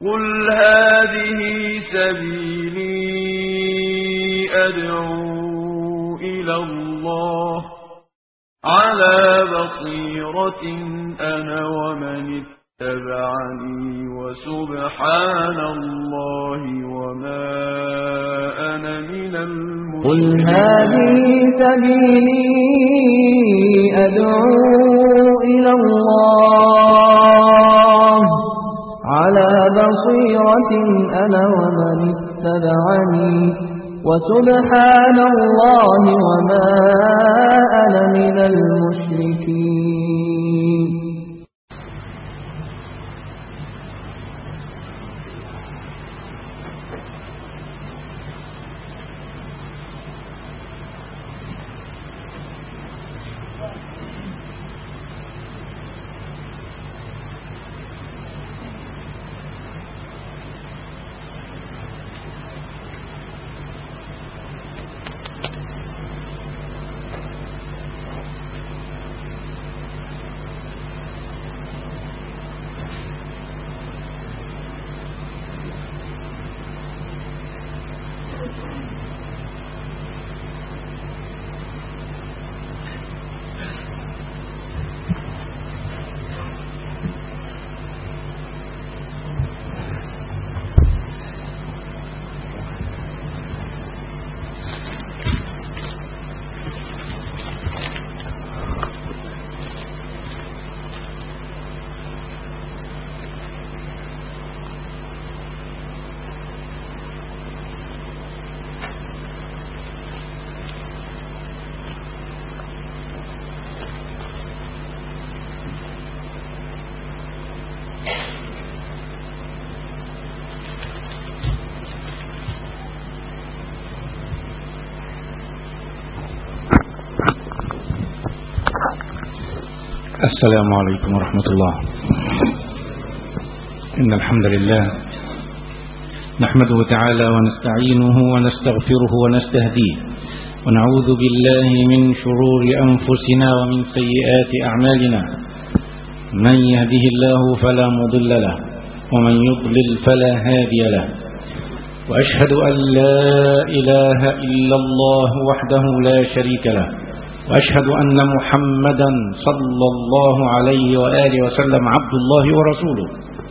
قل هذه سبيلي أدعو إلى الله على بصيرة أنا ومن اتبعني وسبحان الله وما أنا من قل المشركين هذه سبيلي أدعو إلى الله على بصيرة أنا ومن اتبعني وسبحان الله وما أنا من المشركين السلام عليكم ورحمة الله إن الحمد لله نحمده تعالى ونستعينه ونستغفره ونستهديه ونعوذ بالله من شرور أنفسنا ومن سيئات أعمالنا من يهده الله فلا مضل له ومن يضلل فلا هادي له وأشهد أن لا إله إلا الله وحده لا شريك له وأشهد أن محمدا صلى الله عليه وآله وسلم عبد الله ورسوله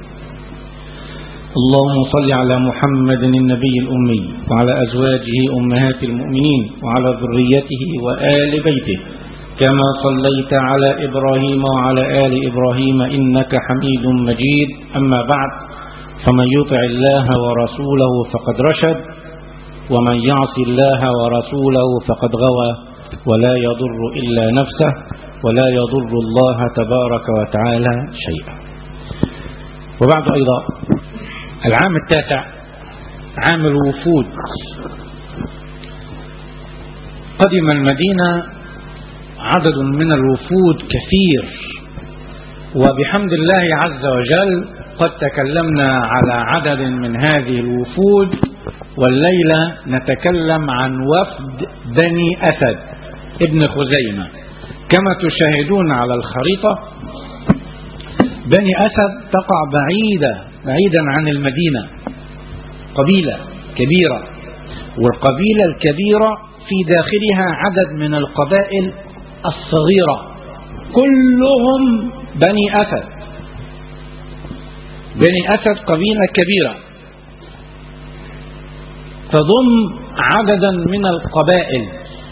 اللهم صل على محمد النبي الأمي وعلى أزواجه أمهات المؤمنين وعلى ذريته وآل بيته كما صليت على إبراهيم وعلى آل إبراهيم إنك حميد مجيد أما بعد فمن يطع الله ورسوله فقد رشد ومن يعص الله ورسوله فقد غوى ولا يضر إلا نفسه ولا يضر الله تبارك وتعالى شيئا وبعد أيضا العام التاسع عام الوفود قدم المدينة عدد من الوفود كثير وبحمد الله عز وجل قد تكلمنا على عدد من هذه الوفود والليلة نتكلم عن وفد بني أسد ابن خزيمة كما تشاهدون على الخريطة بني أسد تقع بعيدة بعيدا عن المدينة قبيلة كبيرة والقبيلة الكبيرة في داخلها عدد من القبائل الصغيرة كلهم بني أسد بني أسد قبيلة كبيرة تضم عددا من القبائل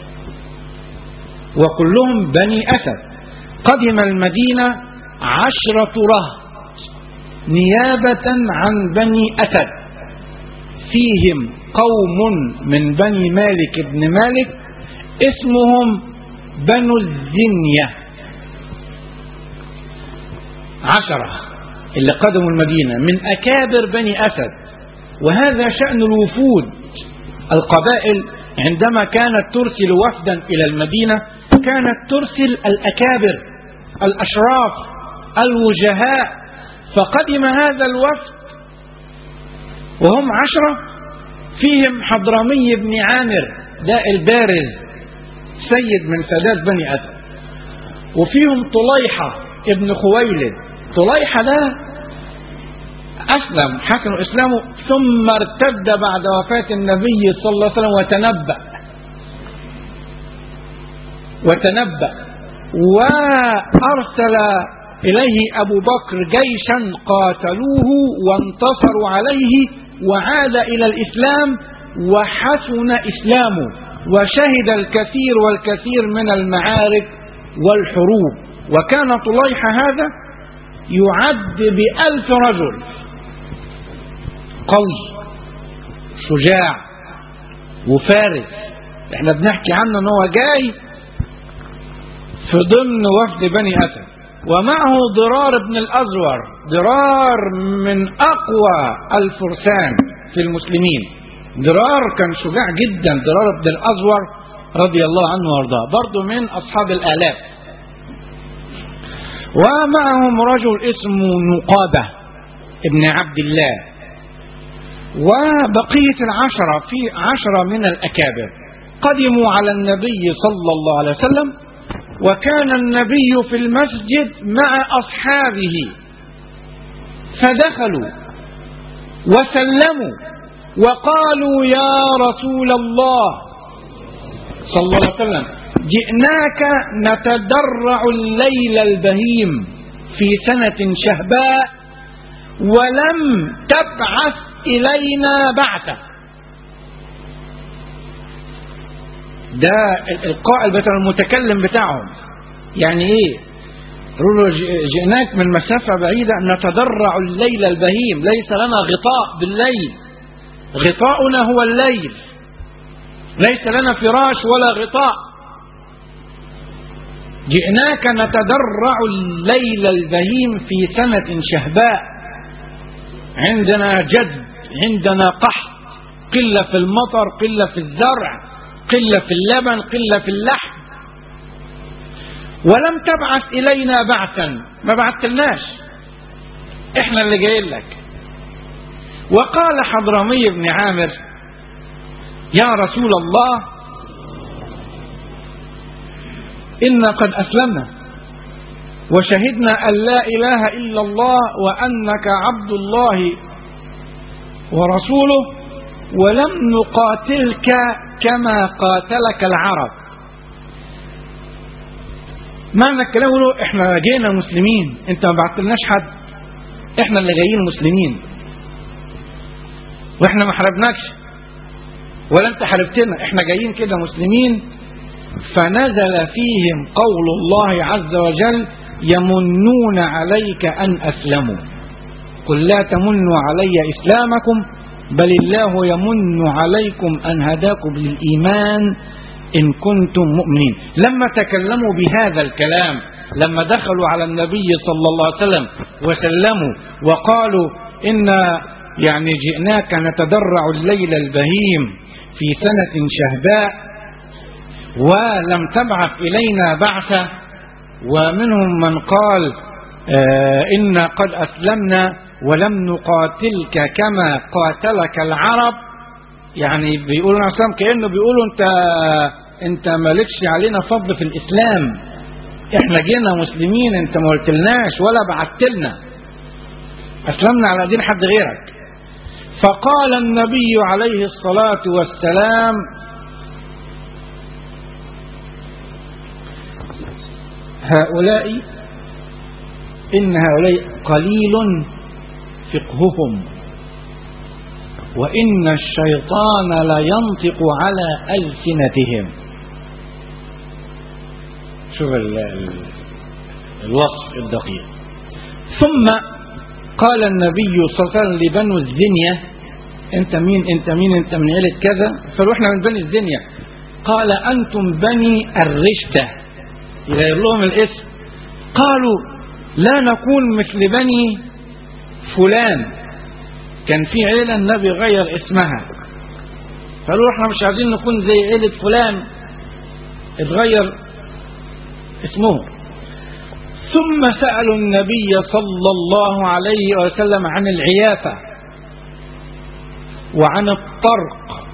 وكلهم بني أسد قدم المدينة عشرة رهط نيابة عن بني أسد فيهم قوم من بني مالك بن مالك اسمهم بنو الزنية عشرة اللي قدموا المدينة من أكابر بني أسد وهذا شأن الوفود القبائل عندما كانت ترسل وفدا إلى المدينة كانت ترسل الأكابر الأشراف الوجهاء فقدم هذا الوفد وهم عشرة فيهم حضرمي بن عامر ده البارز سيد من سادات بني أسد وفيهم طليحة ابن خويلد طليحة ده أسلم حسن إسلامه ثم ارتد بعد وفاة النبي صلى الله عليه وسلم وتنبأ وتنبأ وأرسل إليه أبو بكر جيشا قاتلوه وانتصروا عليه وعاد إلى الإسلام وحسن إسلامه وشهد الكثير والكثير من المعارك والحروب وكان طليحة هذا يعد بألف رجل قوي شجاع وفارس احنا بنحكي عنه ان هو جاي في ضمن وفد بني اسد ومعه ضرار بن الازور ضرار من اقوى الفرسان في المسلمين ضرار كان شجاع جدا ضرار بن الازور رضي الله عنه وارضاه برضه من اصحاب الالاف ومعهم رجل اسمه نقابه ابن عبد الله وبقية العشرة في عشرة من الأكابر قدموا على النبي صلى الله عليه وسلم وكان النبي في المسجد مع أصحابه فدخلوا وسلموا وقالوا يا رسول الله صلى الله عليه وسلم جئناك نتدرع الليل البهيم في سنة شهباء ولم تبعث إلينا بعثة ده القائل بتاع المتكلم بتاعهم يعني ايه يقولوا جئناك من مسافة بعيدة نتضرع الليل البهيم ليس لنا غطاء بالليل غطاؤنا هو الليل ليس لنا فراش ولا غطاء جئناك نتضرع الليل البهيم في سنة شهباء عندنا جذب عندنا قحط قلة في المطر قلة في الزرع قلة في اللبن قلة في اللحم ولم تبعث إلينا بعثا ما بعثلناش احنا اللي جايين لك وقال حضرمي بن عامر يا رسول الله إنا قد أسلمنا وشهدنا أن لا إله إلا الله وأنك عبد الله ورسوله ولم نقاتلك كما قاتلك العرب معنى الكلام له احنا جينا مسلمين انت ما بعتلناش حد احنا اللي جايين مسلمين واحنا ما حاربناكش ولا انت حاربتنا احنا جايين كده مسلمين فنزل فيهم قول الله عز وجل يمنون عليك ان اسلموا قل لا تمنوا علي اسلامكم بل الله يمن عليكم ان هداكم للايمان ان كنتم مؤمنين لما تكلموا بهذا الكلام لما دخلوا على النبي صلى الله عليه وسلم وسلموا وقالوا ان يعني جئناك نتدرع الليل البهيم في سنه شهباء ولم تبعث الينا بعثه ومنهم من قال آه انا قد اسلمنا ولم نقاتلك كما قاتلك العرب يعني بيقولوا نعم كانه بيقولوا انت انت مالكش علينا فضل في الاسلام احنا جينا مسلمين انت ما قلتلناش ولا بعتلنا اسلمنا على دين حد غيرك فقال النبي عليه الصلاه والسلام هؤلاء ان هؤلاء قليل فقههم وإن الشيطان لينطق على ألسنتهم شوف ال ال الوصف الدقيق ثم قال النبي صلى الله عليه وسلم لبنو الزنية انت مين انت مين انت من عيلة كذا فروحنا من بني الزنية قال انتم بني الرشدة يغير لهم الاسم قالوا لا نكون مثل بني فلان كان في عيلة النبي غير اسمها فقالوا احنا مش عايزين نكون زي عيلة فلان اتغير اسمه ثم سألوا النبي صلى الله عليه وسلم عن العيافة وعن الطرق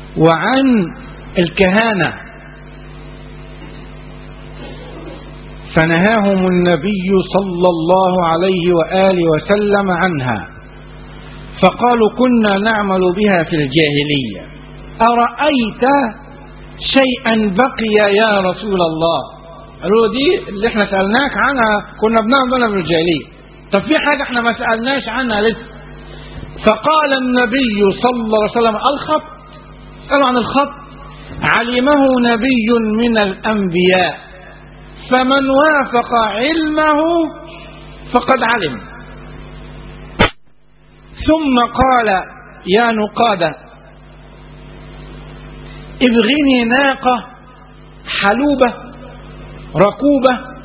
وعن الكهانة فنهاهم النبي صلى الله عليه وآله وسلم عنها فقالوا كنا نعمل بها في الجاهلية أرأيت شيئا بقي يا رسول الله قالوا دي اللي احنا سألناك عنها كنا بنعمل بها في الجاهلية طب في حاجة احنا ما سألناش عنها لسه فقال النبي صلى الله عليه وسلم الخط سألوا عن الخط علمه نبي من الأنبياء فمن وافق علمه فقد علم ثم قال يا نقادة ابغني ناقة حلوبة ركوبة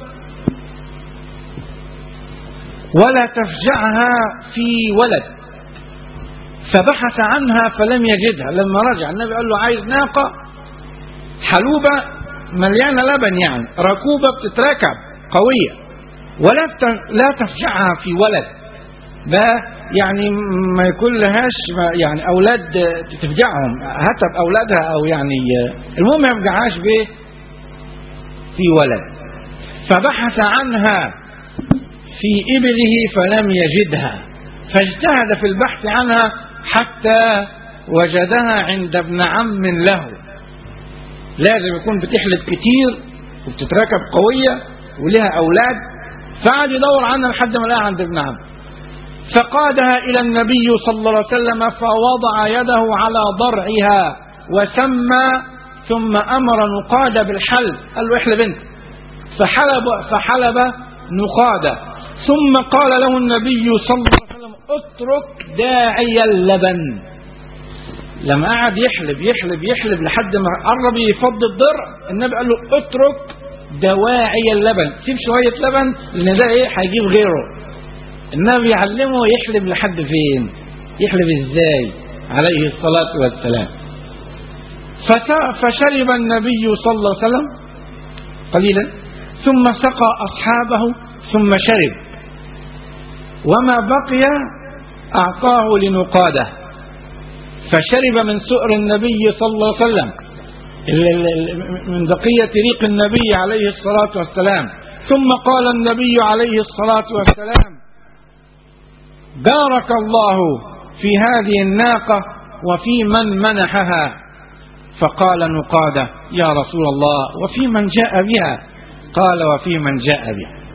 ولا تفجعها في ولد فبحث عنها فلم يجدها لما رجع النبي قال له عايز ناقة حلوبة مليانة لبن يعني ركوبة بتتركب قوية ولا لا تفجعها في ولد ده يعني ما يكون لهاش يعني اولاد تفجعهم هتب اولادها او يعني المهم ما يفجعهاش بايه في ولد فبحث عنها في ابله فلم يجدها فاجتهد في البحث عنها حتى وجدها عند ابن عم له لازم يكون بتحلب كتير وبتتركب قوية ولها أولاد فقعد يدور عنها لحد ما لقاها عند ابن عم فقادها إلى النبي صلى الله عليه وسلم فوضع يده على ضرعها وسمى ثم أمر نقاد بالحلب قال له احلب انت فحلب, فحلب نقاد ثم قال له النبي صلى الله عليه وسلم اترك داعي اللبن لما قعد يحلب يحلب يحلب لحد ما قرب يفض الضرع النبي قال له اترك دواعي اللبن سيب شوية لبن لان ده ايه هيجيب غيره النبي يعلمه يحلب لحد فين يحلب ازاي عليه الصلاة والسلام فشرب النبي صلى الله عليه وسلم قليلا ثم سقى أصحابه ثم شرب وما بقي أعطاه لنقاده فشرب من سؤر النبي صلى الله عليه وسلم من بقية ريق النبي عليه الصلاة والسلام ثم قال النبي عليه الصلاة والسلام بارك الله في هذه الناقة وفي من منحها فقال نقادة يا رسول الله وفي من جاء بها قال وفي من جاء بها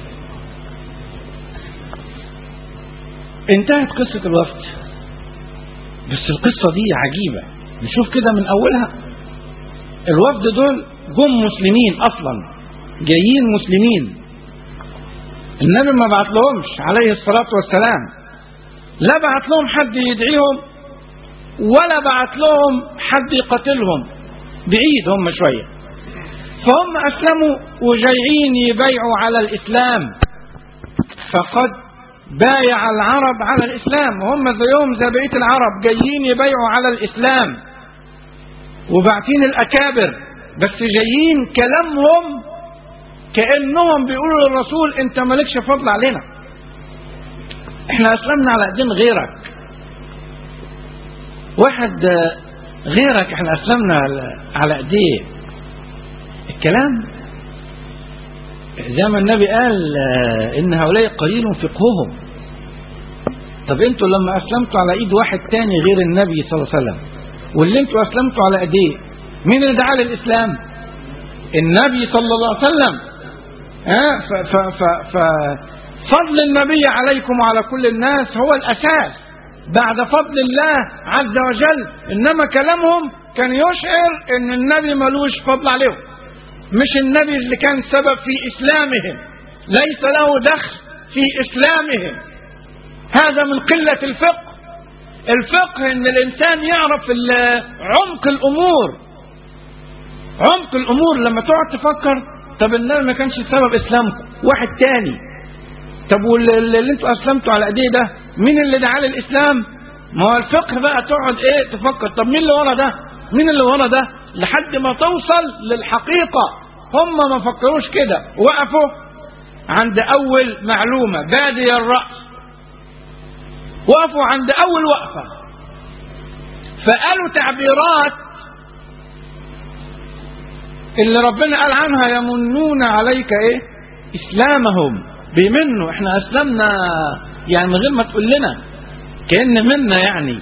انتهت قصة الوفد بس القصة دي عجيبة نشوف كده من أولها الوفد دول جم مسلمين أصلا جايين مسلمين النبي ما بعت لهمش عليه الصلاة والسلام لا بعت لهم حد يدعيهم ولا بعت لهم حد يقتلهم بعيد هم شوية فهم أسلموا وجايين يبيعوا على الإسلام فقد بايع العرب على الإسلام وهم زيهم زي بقية العرب جايين يبيعوا على الإسلام وبعتين الأكابر بس جايين كلامهم كأنهم بيقولوا للرسول أنت مالكش فضل علينا احنا أسلمنا على ايدين غيرك واحد غيرك احنا أسلمنا على ايديه الكلام زي ما النبي قال ان هؤلاء قليل فقههم طب انتوا لما اسلمتوا على ايد واحد تاني غير النبي صلى الله عليه وسلم واللي انتوا اسلمتوا على ايديه مين اللي دعا للاسلام النبي صلى الله عليه وسلم ها ف ف ف ف فضل النبي عليكم وعلى كل الناس هو الاساس بعد فضل الله عز وجل انما كلامهم كان يشعر ان النبي ملوش فضل عليهم مش النبي اللي كان سبب في إسلامهم ليس له دخل في إسلامهم هذا من قلة الفقه الفقه ان الانسان يعرف عمق الامور عمق الامور لما تقعد تفكر طب النبي ما كانش سبب اسلامكم واحد تاني طب واللي انتوا اسلمتوا على ايديه ده مين اللي دعا للاسلام ما هو الفقه بقى تقعد ايه تفكر طب مين اللي ورا ده مين اللي ورا ده لحد ما توصل للحقيقة هم ما فكروش كده وقفوا عند أول معلومة بادي الرأس وقفوا عند أول وقفة فقالوا تعبيرات اللي ربنا قال عنها يمنون عليك ايه إسلامهم بيمنوا احنا أسلمنا يعني من غير ما تقول لنا كأن منا يعني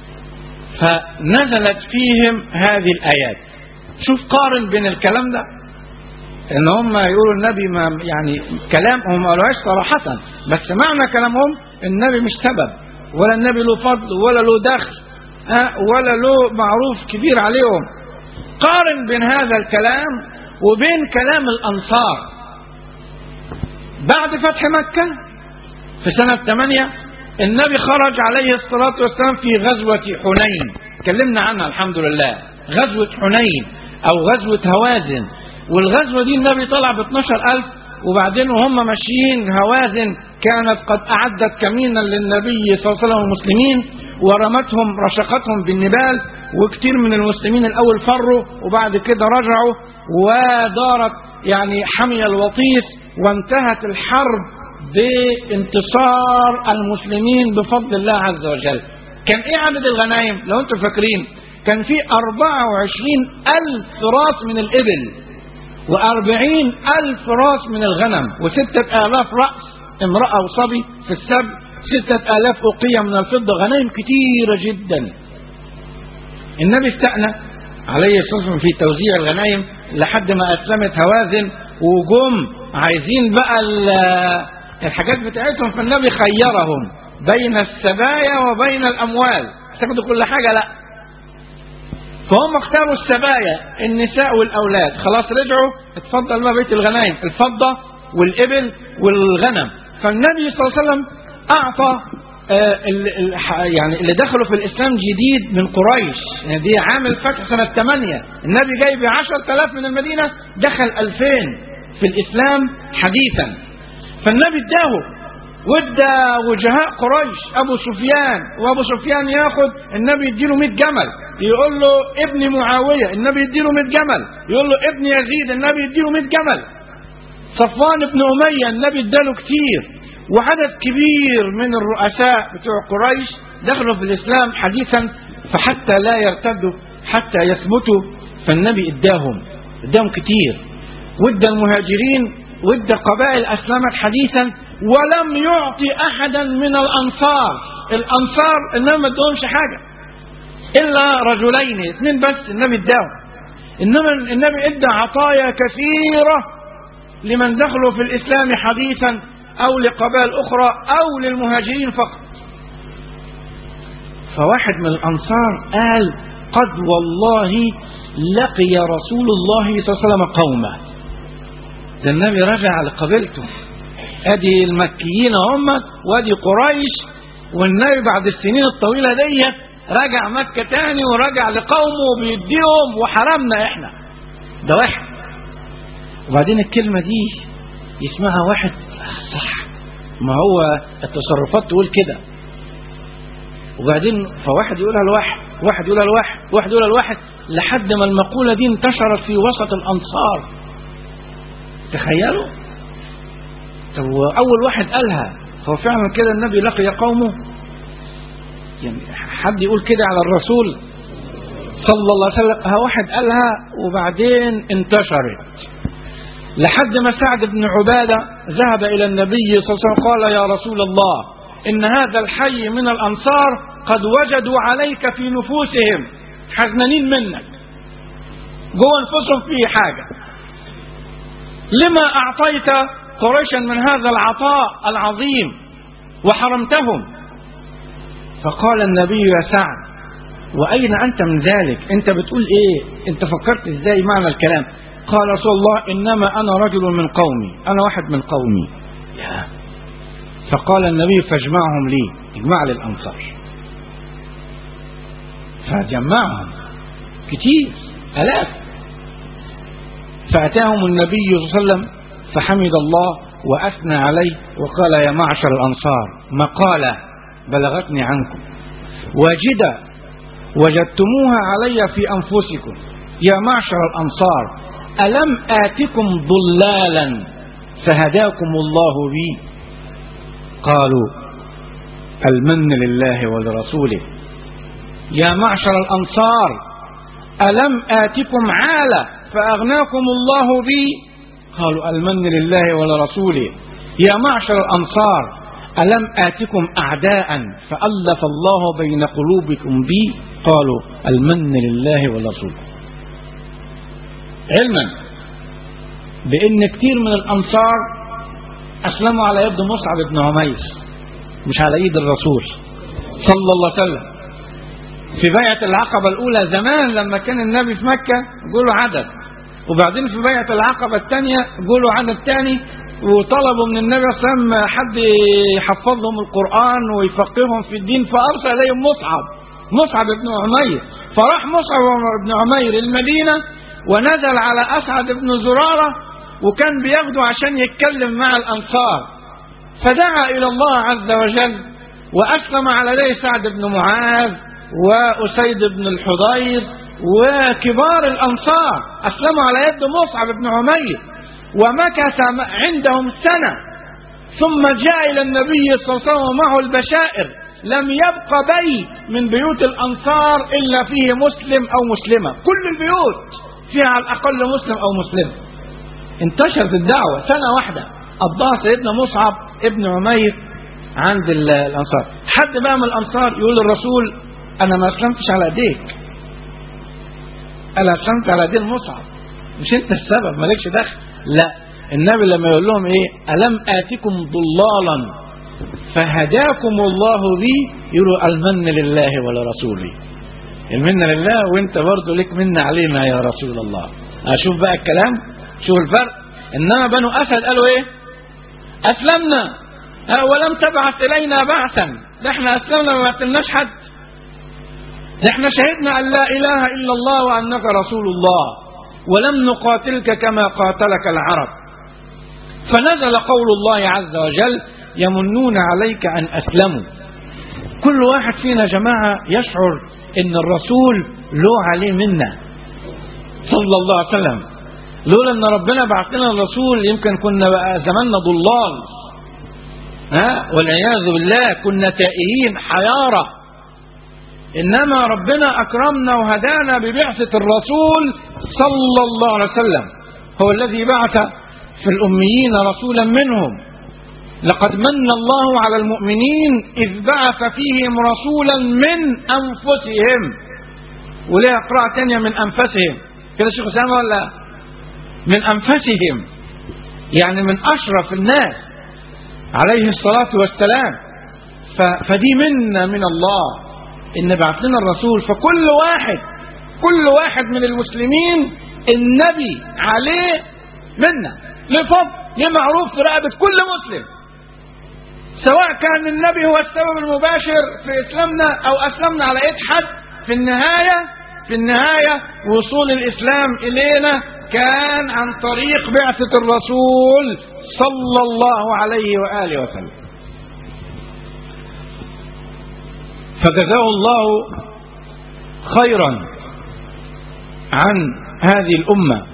فنزلت فيهم هذه الآيات شوف قارن بين الكلام ده ان هم يقولوا النبي ما يعني كلام هم ما قالوهاش صراحة بس معنى كلامهم النبي مش سبب ولا النبي له فضل ولا له دخل ها ولا له معروف كبير عليهم قارن بين هذا الكلام وبين كلام الأنصار بعد فتح مكة في سنة 8 النبي خرج عليه الصلاة والسلام في غزوة حنين اتكلمنا عنها الحمد لله غزوة حنين أو غزوة هوازن والغزوة دي النبي طلع ب 12000 وبعدين وهم ماشيين هوازن كانت قد أعدت كمينا للنبي صلى الله عليه وسلم والمسلمين ورمتهم رشقتهم بالنبال وكتير من المسلمين الأول فروا وبعد كده رجعوا ودارت يعني حمي الوطيس وانتهت الحرب بانتصار المسلمين بفضل الله عز وجل كان ايه عدد الغنائم لو انتم فاكرين كان في 24 ألف راس من الإبل وأربعين ألف راس من الغنم وستة آلاف رأس امرأة وصبي في السبع ستة آلاف أوقية من الفضة غنائم كتيرة جدا النبي استأنى عليه الصلاة والسلام في توزيع الغنائم لحد ما أسلمت هوازن وجم عايزين بقى الحاجات بتاعتهم فالنبي خيرهم بين السبايا وبين الأموال تاخدوا كل حاجة لا فهم اختاروا السبايا النساء والأولاد خلاص رجعوا اتفضل بقى بيت الغنائم الفضة والإبل والغنم فالنبي صلى الله عليه وسلم أعطى آه ال ال يعني اللي دخلوا في الإسلام جديد من قريش يعني دي عام الفتح سنة 8 النبي جاي ب 10000 من المدينة دخل 2000 في الإسلام حديثا فالنبي اداه وادى وجهاء قريش ابو سفيان وابو سفيان ياخد النبي يديله 100 جمل يقول له ابن معاويه النبي يديله 100 جمل يقول له ابن يزيد النبي يديله 100 جمل صفوان بن اميه النبي اداله كتير وعدد كبير من الرؤساء بتوع قريش دخلوا في الاسلام حديثا فحتى لا يرتدوا حتى يثبتوا فالنبي اداهم اداهم كتير وادى المهاجرين وادى قبائل اسلمت حديثا ولم يعطي احدا من الانصار الانصار انما ما ادهمش حاجه الا رجلين اثنين بس النبي اداهم انما النبي ادى عطايا كثيره لمن دخلوا في الاسلام حديثا او لقبائل اخرى او للمهاجرين فقط فواحد من الانصار قال قد والله لقي رسول الله صلى الله عليه وسلم قومه ده النبي رجع لقبيلته ادي المكيين هم وادي قريش والنبي بعد السنين الطويله ديت رجع مكه تاني ورجع لقومه وبيديهم وحرمنا احنا ده واحد وبعدين الكلمه دي يسمعها واحد صح ما هو التصرفات تقول كده وبعدين فواحد يقولها لواحد واحد يقولها لواحد واحد يقولها لواحد لحد ما المقوله دي انتشرت في وسط الانصار تخيلوا طب اول واحد قالها هو فعلا كده النبي لقي قومه يعني حد يقول كده على الرسول صلى الله عليه وسلم ها واحد قالها وبعدين انتشرت لحد ما سعد بن عبادة ذهب إلى النبي صلى الله عليه وسلم قال يا رسول الله إن هذا الحي من الأنصار قد وجدوا عليك في نفوسهم حزنانين منك جوه أنفسهم فيه حاجة لما أعطيت قريشا من هذا العطاء العظيم وحرمتهم فقال النبي يا سعد وأين أنت من ذلك أنت بتقول إيه أنت فكرت إزاي معنى الكلام قال رسول الله إنما أنا رجل من قومي أنا واحد من قومي يا فقال النبي فاجمعهم لي اجمع لي الأنصار فجمعهم كتير آلاف فأتاهم النبي صلى الله عليه وسلم فحمد الله وأثنى عليه وقال يا معشر الأنصار مقالة بلغتني عنكم واجدة وجدتموها علي في أنفسكم يا معشر الأنصار ألم آتكم ضلالا فهداكم الله بي قالوا المن لله ولرسوله يا معشر الأنصار ألم آتكم عالة فأغناكم الله بي قالوا المن لله ولرسوله يا معشر الأنصار ألم آتكم أعداء فألف الله بين قلوبكم بي قالوا المن لله ولرسوله علما بأن كتير من الأنصار أسلموا على يد مصعب بن عمير مش على ايد الرسول صلى الله عليه وسلم في بيعة العقبة الأولى زمان لما كان النبي في مكة قولوا عدد وبعدين في بيعة العقبة الثانية قولوا عدد تاني وطلبوا من النبي صلى الله عليه وسلم حد يحفظ لهم القرآن ويفقههم في الدين فأرسل إليهم مصعب مصعب بن عمير فراح مصعب بن عمير المدينة ونزل على أسعد بن زرارة وكان بياخده عشان يتكلم مع الأنصار فدعا إلى الله عز وجل وأسلم على يديه سعد بن معاذ وأسيد بن الحضير وكبار الأنصار أسلموا على يد مصعب بن عمير ومكث عندهم سنة ثم جاء إلى النبي صلى الله عليه وسلم ومعه البشائر لم يبق بيت من بيوت الأنصار إلا فيه مسلم أو مسلمة كل البيوت فيها على الأقل مسلم أو مسلمة انتشرت الدعوة سنة واحدة قضاها سيدنا مصعب ابن عمير عند الأنصار حد بقى من الأنصار يقول للرسول أنا ما أسلمتش على إيديك أنا أسلمت على إيدين مصعب مش أنت السبب مالكش دخل لا النبي لما يقول لهم إيه ألم آتكم ضلالا فهداكم الله بي يقولوا المن لله ولرسوله المن لله وانت برضه لك من علينا يا رسول الله اشوف بقى الكلام شوف الفرق انما بنو اسد قالوا ايه اسلمنا ولم تبعث الينا بعثا ده احنا اسلمنا ما بعثناش حد ده احنا شهدنا ان لا اله الا الله وانك رسول الله ولم نقاتلك كما قاتلك العرب فنزل قول الله عز وجل يمنون عليك ان اسلموا كل واحد فينا يا جماعه يشعر ان الرسول له عليه منا صلى الله عليه وسلم لولا ان ربنا بعث لنا الرسول يمكن كنا بقى زماننا ضلال ها والعياذ بالله كنا تائهين حيارى انما ربنا اكرمنا وهدانا ببعثه الرسول صلى الله عليه وسلم هو الذي بعث في الاميين رسولا منهم لقد من الله على المؤمنين اذ بعث فيهم رسولا من انفسهم وليها قراءه ثانيه من انفسهم كده شيخ اسامه ولا من انفسهم يعني من اشرف الناس عليه الصلاه والسلام فدي منا من الله ان بعث لنا الرسول فكل واحد كل واحد من المسلمين النبي عليه منا لفضل لمعروف في رقبه كل مسلم سواء كان النبي هو السبب المباشر في اسلامنا او اسلمنا على ايد حد في النهايه في النهايه وصول الاسلام الينا كان عن طريق بعثه الرسول صلى الله عليه واله وسلم فجزاه الله خيرا عن هذه الامه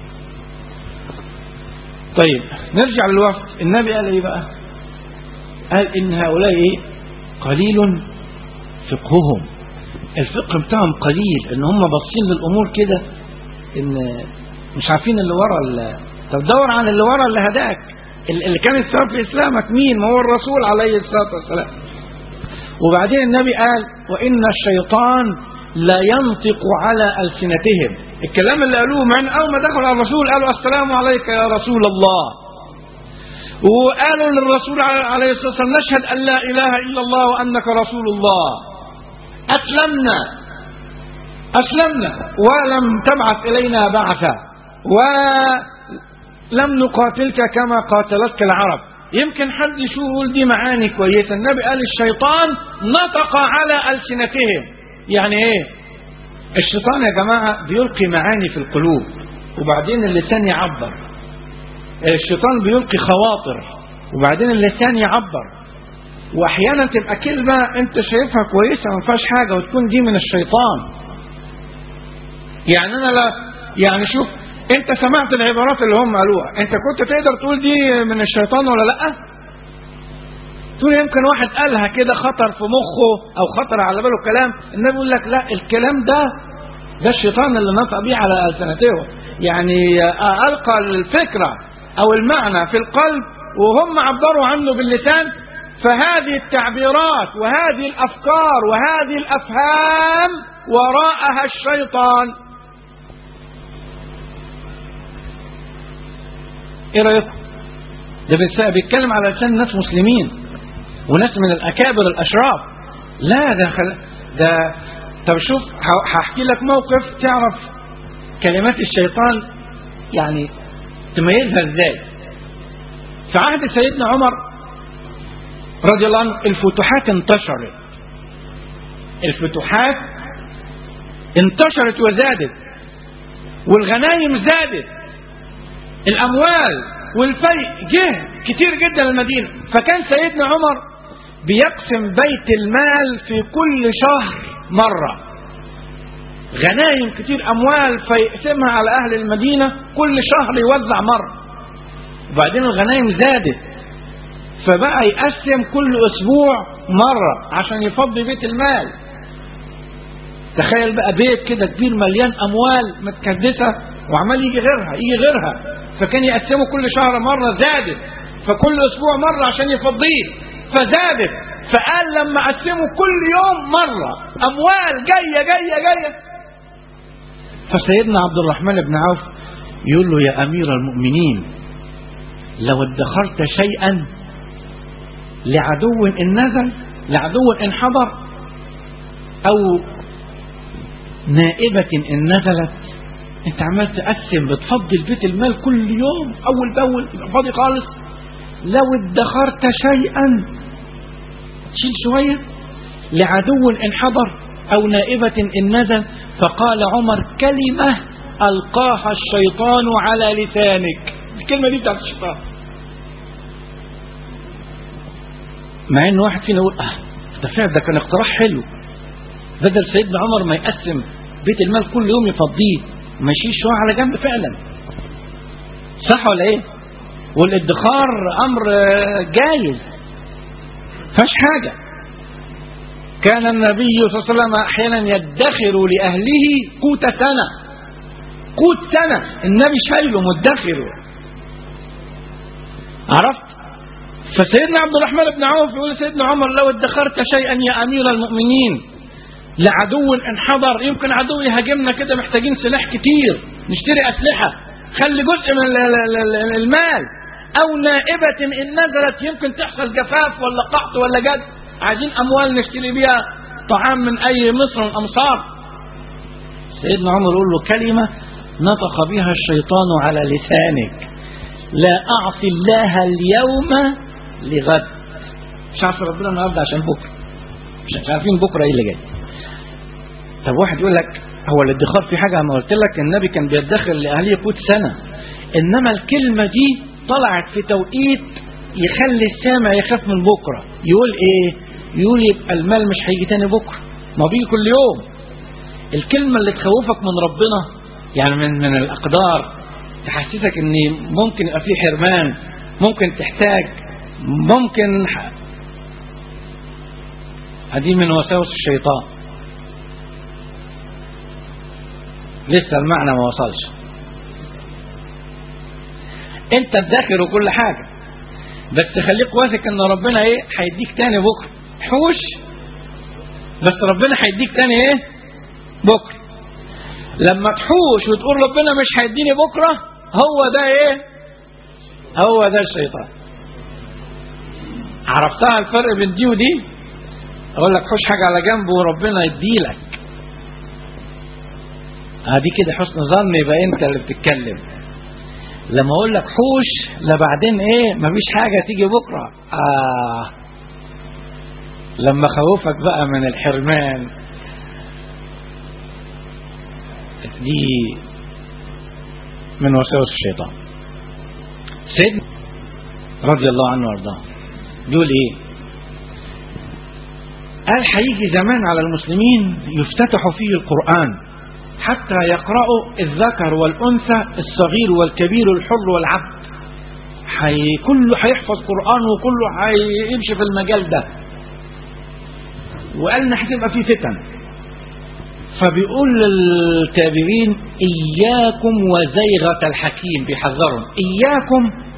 طيب نرجع للوفد النبي قال ايه بقى قال ان هؤلاء ايه قليل فقههم الفقه بتاعهم قليل ان هم باصين للامور كده ان مش عارفين اللي ورا اللي طب دور عن اللي ورا اللي هداك اللي كان السبب في اسلامك مين ما هو الرسول عليه الصلاه والسلام وبعدين النبي قال وان الشيطان لا ينطق على السنتهم الكلام اللي قالوه من اول ما دخلوا على الرسول قالوا السلام عليك يا رسول الله وقالوا للرسول عليه الصلاه والسلام نشهد ان لا اله الا الله وانك رسول الله اسلمنا اسلمنا ولم تبعث الينا بعثا ولم نقاتلك كما قاتلتك العرب يمكن حد يشوف يقول دي معاني كويسه النبي قال الشيطان نطق على السنتهم يعني ايه الشيطان يا جماعه بيلقي معاني في القلوب وبعدين اللسان يعبر الشيطان بيلقي خواطر وبعدين اللسان يعبر واحيانا تبقى كلمه انت شايفها كويسه ما فيهاش حاجه وتكون دي من الشيطان يعني انا لا يعني شوف انت سمعت العبارات اللي هم قالوها انت كنت تقدر تقول دي من الشيطان ولا لا تقول يمكن واحد قالها كده خطر في مخه او خطر على باله كلام النبي يقول لك لا الكلام ده ده الشيطان اللي نطق بيه على السنتهم يعني القى الفكره أو المعنى في القلب وهم عبروا عنه باللسان فهذه التعبيرات وهذه الأفكار وهذه الأفهام وراءها الشيطان ايه رأيكم ده بيتس- بيتكلم على لسان ناس مسلمين وناس من الأكابر الأشراف لا ده خل... ده طب شوف ه- هحكي لك موقف تعرف كلمات الشيطان يعني تميزها ازاي في عهد سيدنا عمر رضي الله عنه الفتوحات انتشرت الفتوحات انتشرت وزادت والغنايم زادت الاموال والفيء جه كتير جدا المدينه فكان سيدنا عمر بيقسم بيت المال في كل شهر مره غنايم كتير اموال فيقسمها على اهل المدينه كل شهر يوزع مره وبعدين الغنايم زادت فبقى يقسم كل اسبوع مره عشان يفضي بيت المال تخيل بقى بيت كده كبير مليان اموال متكدسه وعمال يجي غيرها يجي غيرها فكان يقسمه كل شهر مره زادت فكل اسبوع مره عشان يفضيه فزادت فقال لما قسموا كل يوم مره اموال جايه جايه جايه فسيدنا عبد الرحمن بن عوف يقول له يا امير المؤمنين لو ادخرت شيئا لعدو ان نزل لعدو ان حضر او نائبة ان نزلت انت عمال تقسم بتفضي البيت المال كل يوم اول باول يبقى فاضي خالص لو ادخرت شيئا تشيل شوية لعدو ان حضر او نائبة ان نزل فقال عمر كلمة القاها الشيطان على لسانك الكلمة دي بتاعت الشيطان مع ان واحد فينا يقول اه ده فعلا ده كان اقتراح حلو بدل سيدنا عمر ما يقسم بيت المال كل يوم يفضيه ما يشيل شويه على جنب فعلا صح ولا ايه والادخار امر آه، جايز فاش حاجه كان النبي صلى الله عليه وسلم احيانا يدخر لاهله قوت سنه قوت سنه النبي شايله مدخره عرفت فسيدنا عبد الرحمن بن عوف يقول لسيدنا عمر لو ادخرت شيئا يا امير المؤمنين لعدو ان حضر يمكن عدو يهاجمنا كده محتاجين سلاح كتير نشتري اسلحه خلي جزء من ال- ال- ال- المال او نائبه ان نزلت يمكن تحصل جفاف ولا قحط ولا جد عايزين اموال نشتري بيها طعام من اي مصر من الامصار سيدنا عمر يقول له كلمه نطق بها الشيطان على لسانك لا اعصي الله اليوم لغد مش عارف ربنا النهارده عشان بكره مش عارفين بكره ايه اللي جاي طب واحد يقول لك هو الادخار في حاجه ما قلت لك النبي كان بيدخر لاهليه قوت سنه انما الكلمه دي طلعت في توقيت يخلي السامع يخاف من بكره يقول ايه يقول يبقى المال مش هيجي تاني بكره ما بيجي كل يوم الكلمه اللي تخوفك من ربنا يعني من من الاقدار تحسسك ان ممكن يبقى في حرمان ممكن تحتاج ممكن ح- هذه من وساوس الشيطان لسه المعنى ما وصلش انت تدخر وكل حاجة بس خليك واثق ان ربنا ايه هيديك تاني بكرة حوش بس ربنا هيديك تاني ايه بكرة لما تحوش وتقول ربنا مش هيديني بكرة هو ده ايه هو ده الشيطان عرفتها الفرق بين دي ودي اقول لك حوش حاجة على جنب وربنا يديلك ادي كده حسن ظن يبقى انت اللي بتتكلم لما اقول لك حوش لا بعدين ايه مفيش حاجه تيجي بكره اه لما خوفك بقى من الحرمان دي من وساوس الشيطان سيدنا رضي الله عنه وارضاه بيقول ايه قال هيجي زمان على المسلمين يفتتح فيه القرآن حتى يقرأوا الذكر والأنثى الصغير والكبير الحر والعبد حي كله هيحفظ قرآن وكله هيمشي في المجال ده وقال لنا هتبقى فيه فتن فبيقول للتابعين إياكم وزيغة الحكيم بيحذرهم إياكم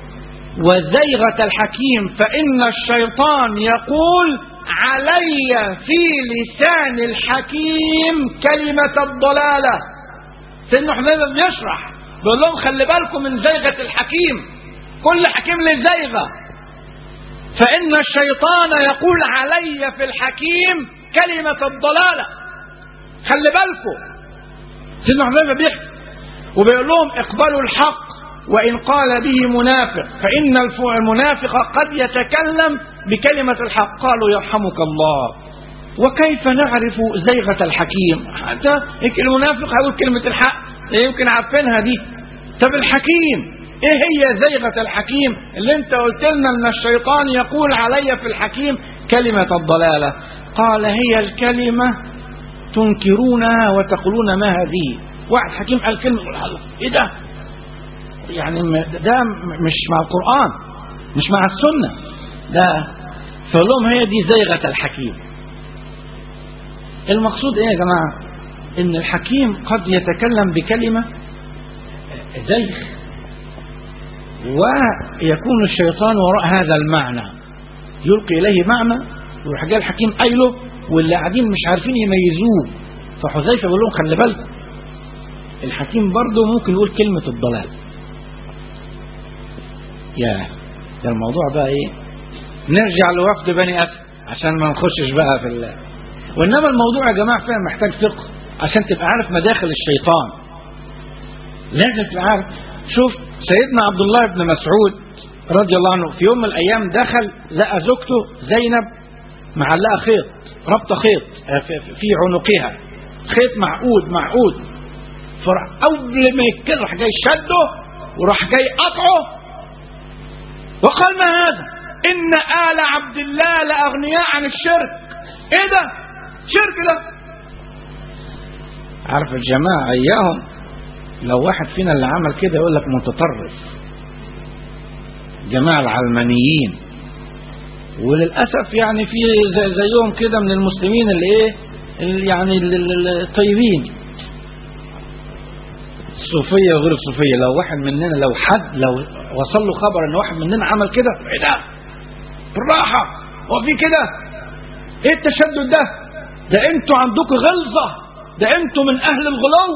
وزيغة الحكيم فإن الشيطان يقول علي في لسان الحكيم كلمة الضلالة سيدنا حذيفة بيشرح بيقول لهم خلي بالكم من زيغة الحكيم كل حكيم له زيغة فإن الشيطان يقول علي في الحكيم كلمة الضلالة خلي بالكم سيدنا حذيفة بيحكي وبيقول لهم اقبلوا الحق وإن قال به منافق فإن المنافق قد يتكلم بكلمة الحق قالوا يرحمك الله وكيف نعرف زيغة الحكيم حتى المنافق هيقول كلمة الحق يمكن عارفينها دي طب الحكيم ايه هي زيغة الحكيم اللي انت قلت لنا ان الشيطان يقول علي في الحكيم كلمة الضلالة قال هي الكلمة تنكرونها وتقولون ما هذه واحد حكيم قال كلمة ايه ده يعني ده مش مع القرآن مش مع السنة ده فقال لهم هي دي زيغة الحكيم المقصود ايه يا جماعة ان الحكيم قد يتكلم بكلمة زيغ ويكون الشيطان وراء هذا المعنى يلقي إليه معنى ويروح جاي الحكيم قايله واللي قاعدين مش عارفين يميزوه فحذيفة بيقول لهم خلي بالكم الحكيم برضه ممكن يقول كلمة الضلال يا ده الموضوع بقى ايه نرجع لوفد بني اسد عشان ما نخشش بقى في ال... وانما الموضوع يا جماعه فعلا محتاج فقه عشان تبقى عارف مداخل الشيطان لازم تبقى عارف شوف سيدنا عبد الله بن مسعود رضي الله عنه في يوم من الايام دخل لقى زوجته زينب معلقه خيط ربطه خيط في عنقها خيط معقود معقود فراح قبل ما يتكل راح جاي شده وراح جاي قطعه وقال ما هذا إن آل عبد الله لأغنياء عن الشرك إيه ده شرك ده عارف الجماعة إياهم لو واحد فينا اللي عمل كده يقول لك متطرف جماعة العلمانيين وللأسف يعني في زي زيهم كده من المسلمين اللي إيه اللي يعني الطيبين الصوفية وغير الصوفية لو واحد مننا لو حد لو وصل له خبر ان واحد مننا عمل كده ايه ده بالراحة هو في كده ايه التشدد ده ده انتوا عندكم غلظة ده انتوا من اهل الغلو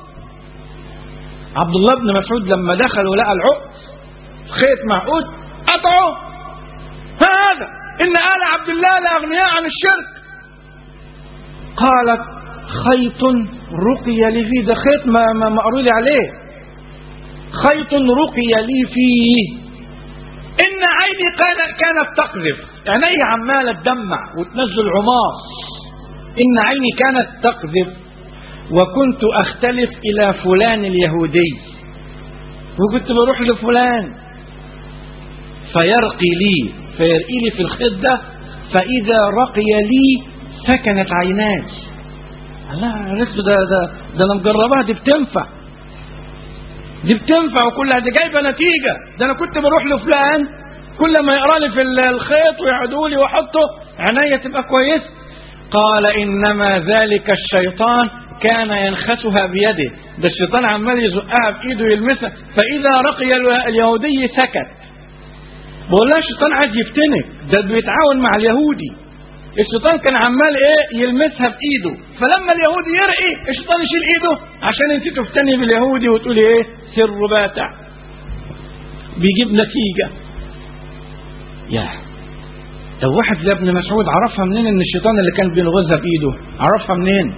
عبد الله بن مسعود لما دخل ولقى العقد خيط معقود قطعه هذا ان آل عبد الله لاغنياء عن الشرك قالت خيط رقي لي فيه ده خيط ما مقرولي عليه خيط رقي لي فيه إن عيني كانت كانت تقذف عيني عمالة تدمع وتنزل عماص إن عيني كانت تقذف وكنت أختلف إلى فلان اليهودي وكنت بروح لفلان فيرقي لي فيرقي لي في الخيط ده فإذا رقي لي سكنت عيناي لا عرفت ده ده ده انا مجربها دي بتنفع دي بتنفع وكلها دي جايبه نتيجه ده انا كنت بروح لفلان كل ما يقرا لي في الخيط ويعدوا لي واحطه عينيا تبقى كويس قال انما ذلك الشيطان كان ينخسها بيده ده الشيطان عمال يزقها بايده يلمسها فاذا رقي اليهودي سكت بقول لها الشيطان عايز يفتنك ده بيتعاون مع اليهودي الشيطان كان عمال ايه يلمسها بايده فلما اليهودي يرقي الشيطان يشيل ايده عشان انت تفتني باليهودي وتقولي ايه سر باتع بيجيب نتيجة يا طب واحد زي ابن مسعود عرفها منين ان الشيطان اللي كان بينغزها بايده عرفها منين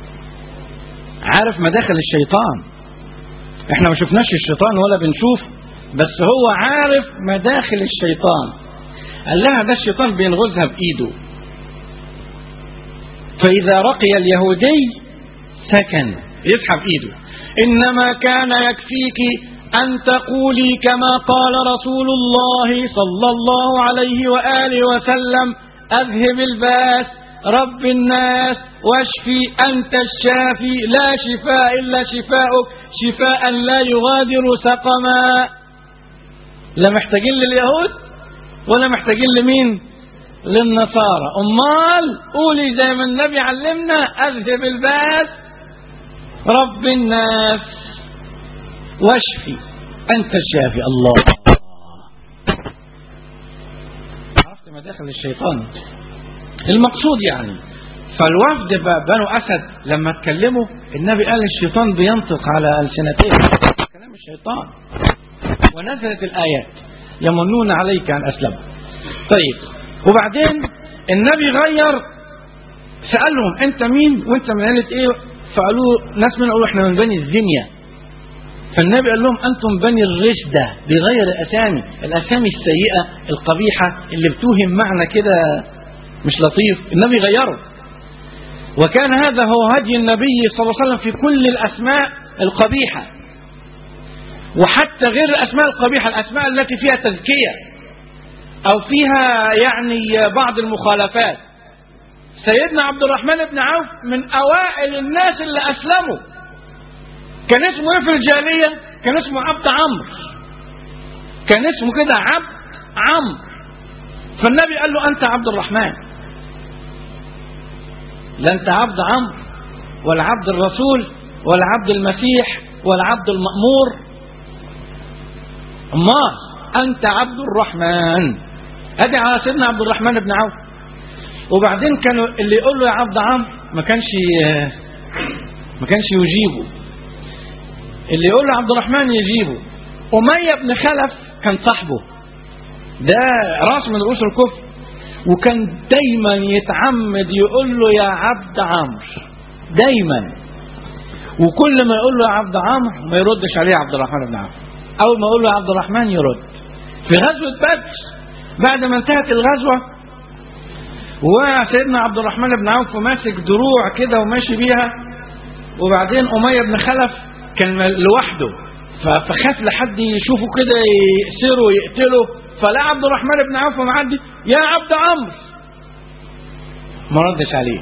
عارف مداخل الشيطان احنا ما شفناش الشيطان ولا بنشوف بس هو عارف مداخل الشيطان قال لها ده الشيطان بينغزها بايده فإذا رقي اليهودي سكن يسحب إيده إنما كان يكفيك أن تقولي كما قال رسول الله صلى الله عليه وآله وسلم أذهب الباس رب الناس واشفي أنت الشافي لا شفاء إلا شفاؤك شفاء لا يغادر سقما لا محتاجين لليهود ولا محتاجين لمين للنصارى امال قولي زي ما النبي علمنا اذهب الباس رب الناس واشفي انت الشافي الله دخل الشيطان المقصود يعني فالوفد ب- بنو أسد لما اتكلموا النبي قال الشيطان بينطق على ألسنتهم كلام الشيطان ونزلت الآيات يمنون عليك أن أسلموا طيب وبعدين النبي غير سألهم أنت مين وأنت من عيلة إيه فقالوا ناس من قالوا إحنا من بني الزنية فالنبي قال لهم أنتم بني الرشدة بغير أسامي الأسامي السيئة القبيحة اللي بتوهم معنى كده مش لطيف النبي غيره وكان هذا هو هدي النبي صلى الله عليه وسلم في كل الأسماء القبيحة وحتى غير الأسماء القبيحة الأسماء التي فيها تزكية أو فيها يعني بعض المخالفات سيدنا عبد الرحمن بن عوف من أوائل الناس اللي أسلموا كان اسمه ايه في الجاهلية كان اسمه عبد عمرو كان اسمه كده عبد عمرو فالنبي قال له أنت عبد الرحمن لا أنت عبد عمرو ولا عبد الرسول ولا عبد المسيح ولا عبد المأمور أمال أنت عبد الرحمن أدي على سيدنا عبد الرحمن بن عوف وبعدين كانوا اللي يقول له يا عبد عمرو ما كانش ما كانش يجيبه اللي يقول له عبد الرحمن يجيبه أمية بن خلف كان صاحبه ده راس من رؤوس الكفر وكان دايما يتعمد يقول له يا عبد عمرو دايما وكل ما يقول له يا عبد عمرو ما يردش عليه عبد الرحمن بن عوف اول ما يقول له عبد الرحمن يرد في غزوه بدر بعد ما انتهت الغزوه وسيدنا عبد الرحمن بن عوف ماسك دروع كده وماشي بيها وبعدين اميه بن خلف كان لوحده ف- فخاف لحد يشوفه كده يأسره ويقتله فلا عبد الرحمن بن عوف معدي يا عبد عمرو ما ردش عليه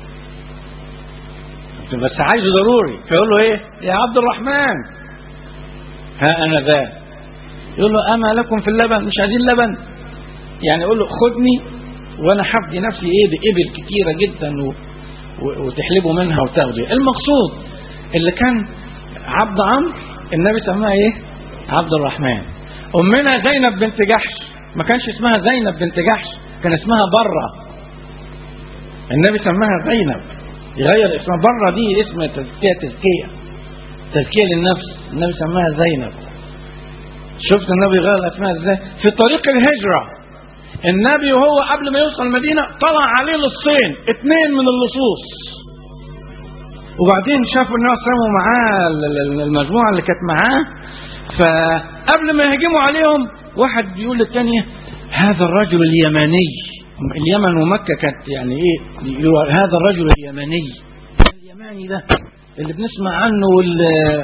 بس عايزه ضروري فيقول له ايه يا عبد الرحمن ها انا ذا يقول له اما لكم في اللبن مش عايزين لبن يعني يقول له خدني وانا حفدي نفسي ايه دي ابل كتيره جدا و... و... وتحلبوا منها وتاخدوا المقصود اللي كان عبد عمرو النبي سماها ايه عبد الرحمن امنا زينب بنت جحش ما كانش اسمها زينب بنت جحش كان اسمها بره النبي سماها زينب يغير اسمها بره دي اسم تزكيه تزكيه تزكيه للنفس النبي سماها زينب شفت النبي غير الاسماء ازاي في طريق الهجره النبي وهو قبل ما يوصل المدينه طلع عليه لصين اتنين من اللصوص وبعدين شافوا النبي صلى الله عليه وسلم ومعاه ال- ال- المجموعه اللي كانت معاه فقبل ما يهجموا عليهم واحد بيقول للثانيه هذا الرجل اليماني اليمن ومكه كانت يعني ايه يقولوا هذا الرجل اليماني اليماني ده اللي بنسمع عنه وال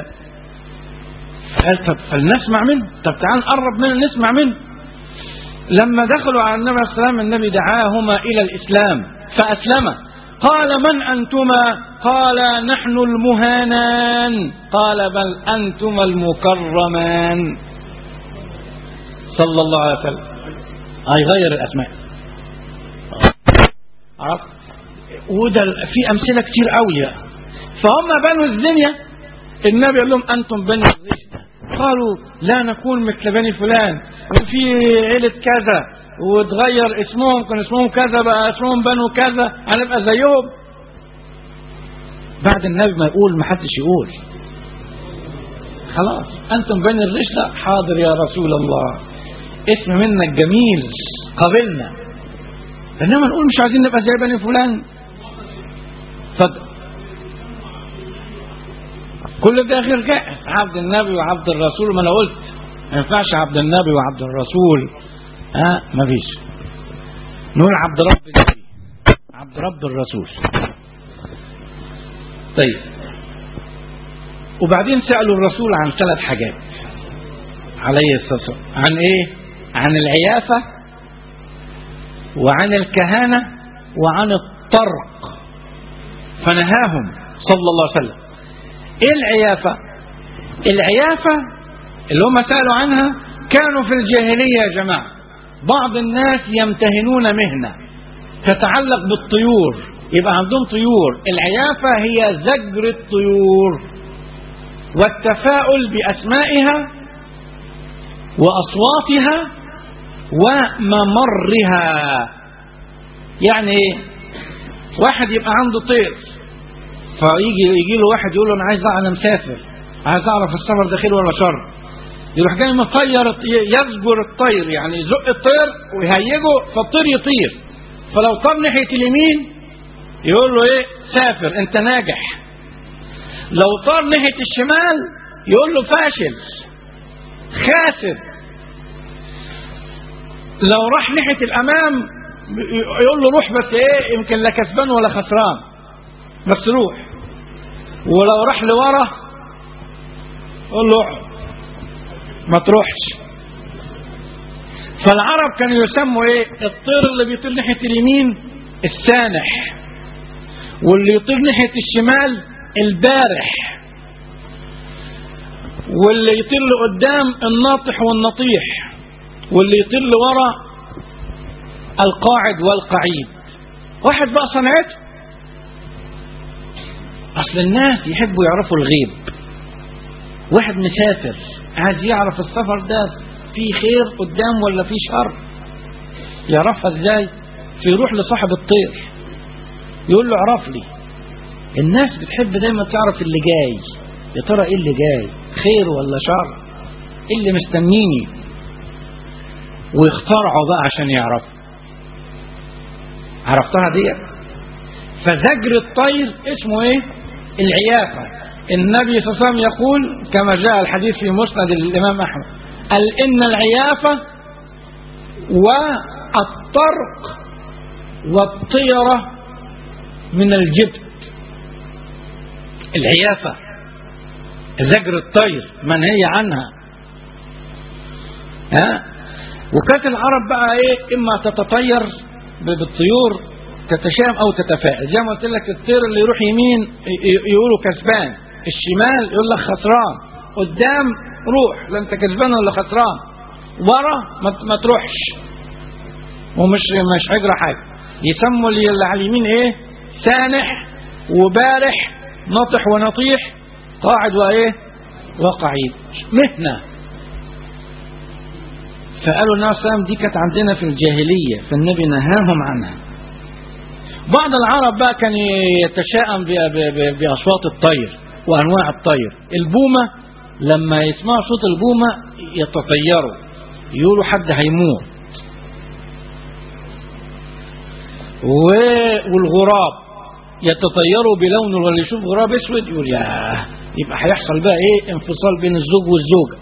قال طب فلنسمع منه طب تعال نقرب منه نسمع منه لما دخلوا على النبي صلى الله عليه وسلم النبي دعاهما إلى الإسلام فأسلما قال من أنتما قال نحن المهانان قال بل أنتما المكرمان صلى الله عليه وسلم هيغير الأسماء عرفت وده في أمثلة كتير قوي فهم بنو الزنية النبي قال لهم أنتم بني الرشدة قالوا لا نكون مثل بني فلان وفي عيلة كذا وتغير اسمهم كان اسمهم كذا بقى اسمهم بنو كذا هنبقى زيهم بعد النبي ما يقول ما حدش يقول خلاص انتم بني الرشدة حاضر يا رسول الله اسم منك جميل قبلنا انما نقول مش عايزين نبقى زي بني فلان اتفضل كل ده غير جائز عبد النبي وعبد الرسول ما انا قلت ما ينفعش عبد النبي وعبد الرسول ها ما فيش نقول عبد رب النبي عبد رب الرسول طيب وبعدين سألوا الرسول عن ثلاث حاجات عليه الصلاة والسلام عن ايه عن العيافة وعن الكهانة وعن الطرق فنهاهم صلى الله عليه وسلم ايه العيافة العيافة اللي هم سألوا عنها كانوا في الجاهلية يا جماعة بعض الناس يمتهنون مهنة تتعلق بالطيور يبقى عندهم طيور العيافة هي زجر الطيور والتفاؤل بأسمائها وأصواتها وممرها يعني ايه واحد يبقى عنده طير فيجي يجي له واحد يقول له انا عايز انا مسافر عايز اعرف السفر ده خير ولا شر يروح جاي مطير يزجر الطير يعني يزق الطير ويهيجه فالطير يطير فلو طار ناحيه اليمين يقول له ايه سافر انت ناجح لو طار ناحيه الشمال يقول له فاشل خاسر لو راح ناحيه الامام يقول له روح بس ايه يمكن لا كسبان ولا خسران بس روح ولو راح لورا يقول له اقعد ما تروحش فالعرب كانوا يسموا ايه الطير اللي بيطير ناحيه اليمين السانح واللي يطير ناحيه الشمال البارح واللي يطير لقدام الناطح والنطيح واللي يطير لورا القاعد والقعيد واحد بقى صنعته اصل الناس يحبوا يعرفوا الغيب واحد مسافر عايز يعرف السفر ده فيه خير قدام ولا فيه شر يعرفها ازاي فيروح لصاحب الطير يقول له اعرف لي الناس بتحب دايما تعرف اللي جاي يا ترى ايه اللي جاي خير ولا شر ايه اللي مستنيني ويخترعوا بقى عشان يعرفوا عرفتها دي فزجر الطير اسمه ايه العيافه النبي صلى الله عليه وسلم يقول كما جاء الحديث في مسند الامام احمد قال ان العيافه والطرق والطيره من الجبت العيافه زجر الطير منهي عنها ها وكانت العرب بقى ايه اما تتطير بالطيور تتشام او تتفاعل زي ما قلت لك الطير اللي يروح يمين يقولوا كسبان الشمال يقول لك خسران قدام روح لا انت كسبان ولا خسران ورا ما, ما تروحش ومش مش هيجرى حاجه يسموا اللي على اليمين ايه سانح وبارح ناطح ونطيح قاعد وايه وقعيد مهنه فقالوا النبي صلى الله عليه وسلم دي كانت عندنا في الجاهلية فالنبي نهاهم عنها بعض العرب بقى كان يتشائم بأصوات الطير وأنواع الطير البومة لما يسمعوا صوت البومة يتطيروا يقولوا حد هيموت والغراب يتطيروا بلون واللي يشوف غراب اسود يقول يا يبقى هيحصل بقى ايه انفصال بين الزوج والزوجه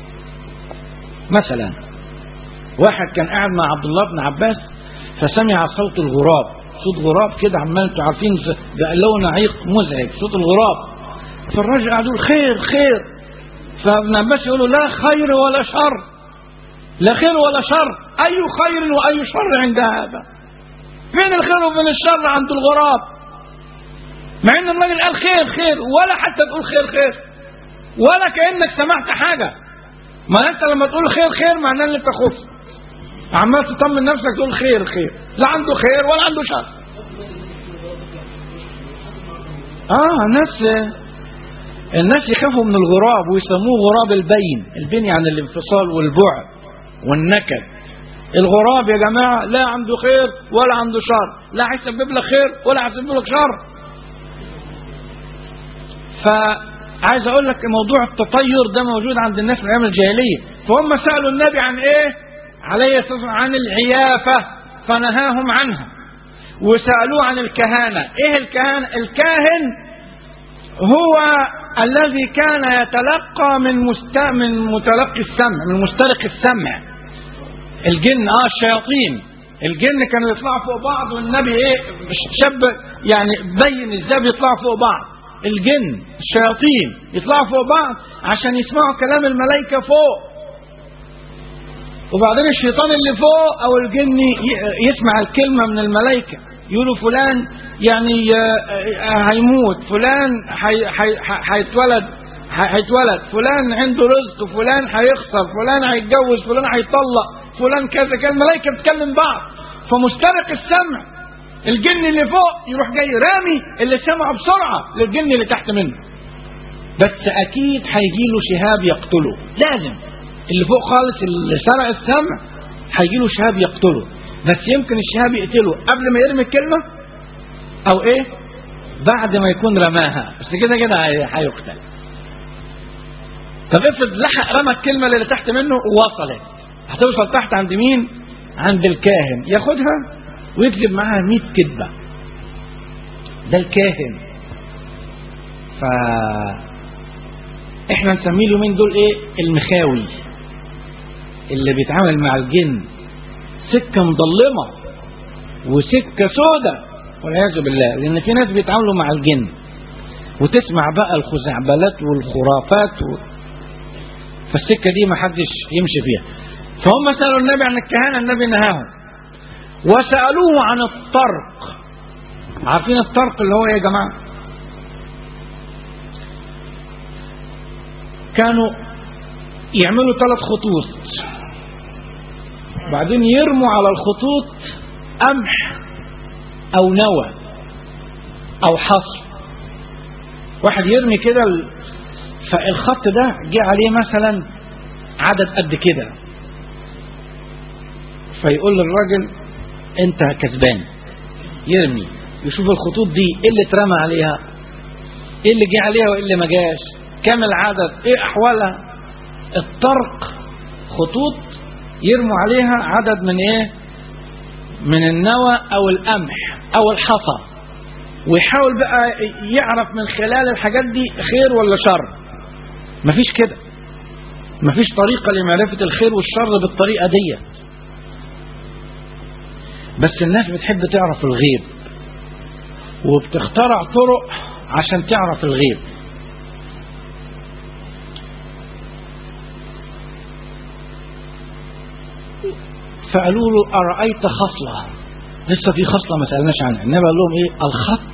مثلا واحد كان قاعد مع عبد الله بن عباس فسمع صوت الغراب صوت غراب كده عمال انتوا عارفين ده له نعيق مزعج صوت الغراب فالراجل قاعد يقول خير خير فابن عباس يقول له لا خير ولا شر لا خير ولا شر اي خير واي شر عند هذا فين الخير وفين الشر عند الغراب مع ان الراجل قال خير خير ولا حتى تقول خير خير ولا كانك سمعت حاجه ما انت لما تقول خير خير معناه ان انت خفت عمال تطمن نفسك تقول خير خير لا عنده خير ولا عنده شر اه الناس الناس يخافوا من الغراب ويسموه غراب البين البين يعني الانفصال والبعد والنكد الغراب يا جماعة لا عنده خير ولا عنده شر لا هيسبب لك خير ولا هيسبب لك شر فعايز اقول لك موضوع التطير ده موجود عند الناس من ايام الجاهليه فهم سالوا النبي عن ايه عليه الصلاه والسلام عن العيافه فنهاهم عنها وسالوه عن الكهانه ايه الكهانه الكاهن هو الذي كان يتلقى من مست... من متلقي السمع من مسترق السمع الجن اه الشياطين الجن كانوا يطلعوا فوق بعض والنبي ايه شاب يعني بين ازاي بيطلعوا فوق بعض الجن الشياطين يطلعوا فوق بعض عشان يسمعوا كلام الملائكه فوق وبعدين الشيطان اللي فوق او الجن يسمع الكلمه من الملائكه يقولوا فلان يعني هيموت فلان هيتولد هيتولد فلان عنده رزق فلان هيخسر فلان هيتجوز فلان هيطلق فلان كذا كذا الملائكه بتكلم بعض فمسترق السمع الجن اللي فوق يروح جاي رامي اللي سمعه بسرعه للجن اللي تحت منه بس اكيد هيجي له شهاب يقتله لازم اللي فوق خالص اللي سرق السمع هيجي له شهاب يقتله بس يمكن الشهاب يقتله قبل ما يرمي الكلمة او ايه بعد ما يكون رماها بس كده كده هي- هيقتل طب افرض لحق رمى الكلمة اللي تحت منه ووصلت هتوصل تحت عند مين عند الكاهن ياخدها ويكذب معاها 100 كذبة ده الكاهن ف احنا نسميه اليومين دول ايه المخاوي اللي بيتعامل مع الجن سكة مظلمة وسكة سودة والعياذ بالله لان في ناس بيتعاملوا مع الجن وتسمع بقى الخزعبلات والخرافات و... فالسكة دي ما حدش يمشي فيها فهم سألوا النبي عن الكهانة النبي نهاهم وسألوه عن الطرق عارفين الطرق اللي هو ايه يا جماعة كانوا يعملوا ثلاث خطوط بعدين يرموا على الخطوط قمح او نوى او حصر واحد يرمي كده ال- فالخط ده جه عليه مثلا عدد قد كده فيقول للراجل انت كسبان يرمي يشوف الخطوط دي ايه اللي اترمى عليها ايه اللي جه عليها وايه اللي ما جاش كم العدد ايه احوالها الطرق خطوط يرموا عليها عدد من ايه من النوى او القمح او الحصى ويحاول بقى يعرف من خلال الحاجات دي خير ولا شر مفيش كده مفيش طريقة لمعرفة الخير والشر بالطريقة دي بس الناس بتحب تعرف الغيب وبتخترع طرق عشان تعرف الغيب فقالوا له أرأيت خصلة لسه في خصلة ما سألناش عنها النبي قال لهم إيه الخط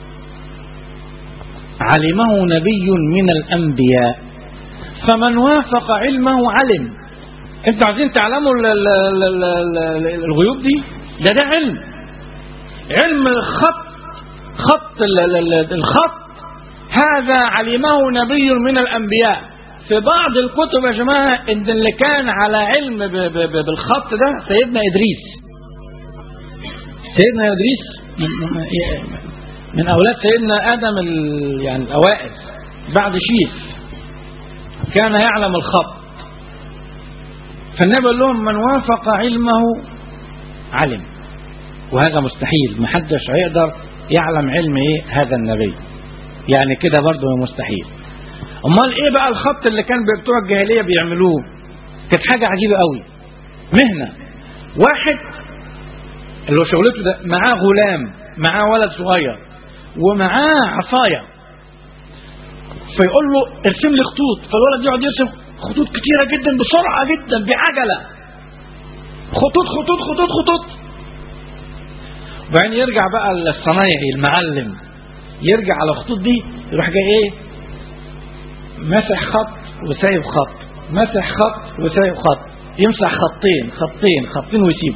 علمه نبي من الأنبياء فمن وافق علمه علم انتوا عايزين تعلموا ال- ال- ال- ال- ال- الغيوب دي ده ده علم علم الخط خط ال- ال- ال- الخط هذا علمه نبي من الأنبياء في بعض الكتب يا جماعة ان اللي كان على علم ب- ب- ب- بالخط ده سيدنا إدريس سيدنا إدريس من, من- من أولاد سيدنا آدم ال- يعني الأوائل بعد شيث كان يعلم الخط فالنبي قال لهم من وافق علمه علم وهذا مستحيل محدش هيقدر يعلم علم ايه هذا النبي يعني كده برضه مستحيل امال ايه بقى الخط اللي كان بتوع الجاهليه بيعملوه كانت حاجه عجيبه قوي مهنه واحد اللي هو شغلته ده معاه غلام معاه ولد صغير ومعاه عصايه فيقول له ارسم لي خطوط فالولد يقعد يرسم خطوط كتيره جدا بسرعه جدا بعجله خطوط خطوط خطوط خطوط وبعدين يرجع بقى الصنايعي المعلم يرجع على الخطوط دي يروح جاي ايه مسح خط وسايب خط مسح خط وسايب خط يمسح خطين خطين خطين ويسيب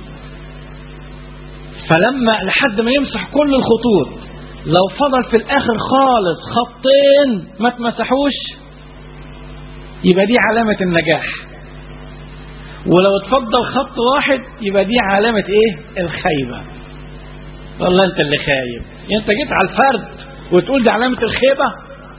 فلما لحد ما يمسح كل الخطوط لو فضل في الاخر خالص خطين ما اتمسحوش يبقى دي علامة النجاح ولو اتفضل خط واحد يبقى دي علامة ايه الخيبة والله انت اللي خايب انت جيت على الفرد وتقول دي علامة الخيبة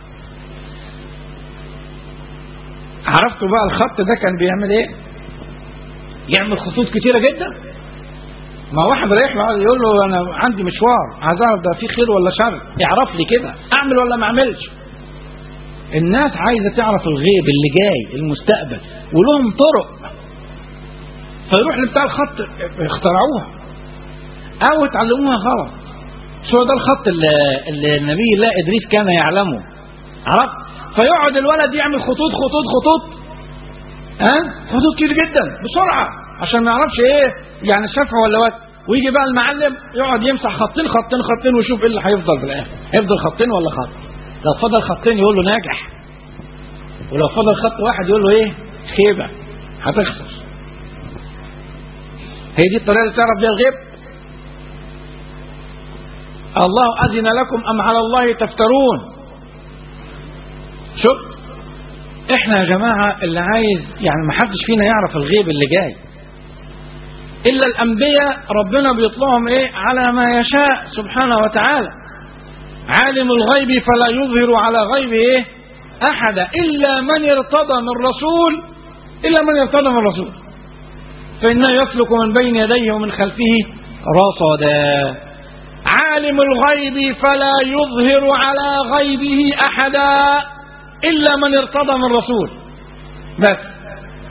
عرفتوا بقى الخط ده كان بيعمل ايه يعمل خطوط كتيرة جدا ما واحد رايح له يقول له انا عندي مشوار عايز اعرف ده في خير ولا شر يعرف لي كده اعمل ولا ما اعملش الناس عايزه تعرف الغيب اللي جاي المستقبل ولهم طرق فيروح لبتاع الخط اخترعوها او اتعلموها غلط شو ده الخط اللي, اللي النبي الله ادريس كان يعلمه عرفت فيقعد الولد يعمل خطوط خطوط خطوط ها أه؟ خطوط كتير جدا بسرعه عشان ما يعرفش ايه يعني شفع ولا وقت ويجي بقى المعلم يقعد يمسح خطين خطين خطين ويشوف ايه اللي هيفضل في الاخر هيفضل خطين ولا خط لو فضل خطين يقول له ناجح ولو فضل خط واحد يقول له ايه خيبه هتخسر هي دي الطريقه اللي تعرف بيها الغيب الله اذن لكم ام على الله تفترون شفت احنا يا جماعه اللي عايز يعني ما حدش فينا يعرف الغيب اللي جاي إلا الأنبياء ربنا بيطلعهم إيه على ما يشاء سبحانه وتعالى عالم الغيب فلا يظهر على غيبه إيه أحد إلا من ارتضى من رسول إلا من ارتضى من رسول فإنه يسلك من بين يديه ومن خلفه رصدا عالم الغيب فلا يظهر على غيبه أحدا إلا من ارتضى من رسول بس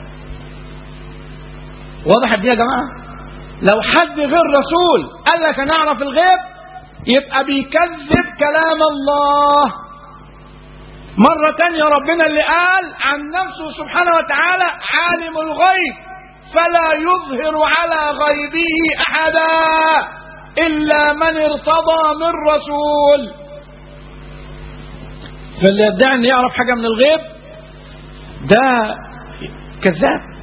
واضح دي يا جماعة لو حد غير رسول قال لك أنا أعرف الغيب يبقى بيكذب كلام الله مرة تانية ربنا اللي قال عن نفسه سبحانه وتعالى عالم الغيب فلا يظهر على غيبه أحدا إلا من ارتضى من رسول فاللي يدعي أن يعرف حاجة من الغيب ده كذاب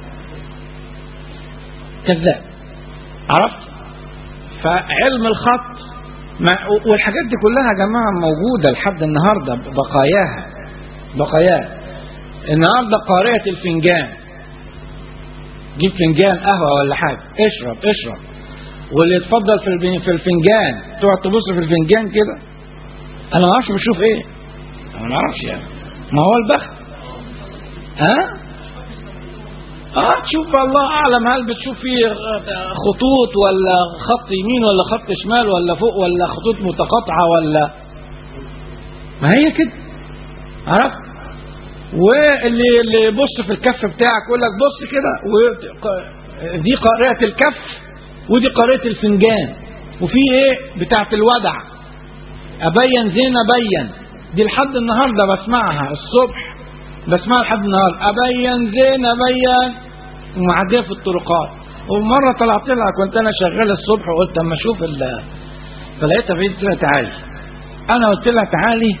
كذاب عرفت فعلم الخط ما والحاجات دي كلها يا جماعة موجودة لحد النهاردة بقاياها بقاياها النهاردة قارئة الفنجان جيب فنجان قهوة ولا حاجة اشرب اشرب واللي يتفضل في البن- في الفنجان تقعد تبص في الفنجان كده انا ما اعرفش بشوف ايه انا ما اعرفش يعني ما هو البخت ها اه تشوف الله اعلم هل بتشوف فيه خطوط ولا خط يمين ولا خط شمال ولا فوق ولا خطوط متقاطعه ولا ما هي كده عرفت واللي اللي يبص في الكف بتاعك يقول لك بص كده و- دي قارئة الكف ودي قارئة الفنجان وفي ايه بتاعت الودع ابين زين ابين دي لحد النهارده بسمعها الصبح بسمعها لحد النهارده ابين زين ابين ومعديه في الطرقات ومره طلعت لها كنت انا شغال الصبح وقلت اما اشوف ال فلقيتها في قلت لها تعالي انا قلت لها تعالي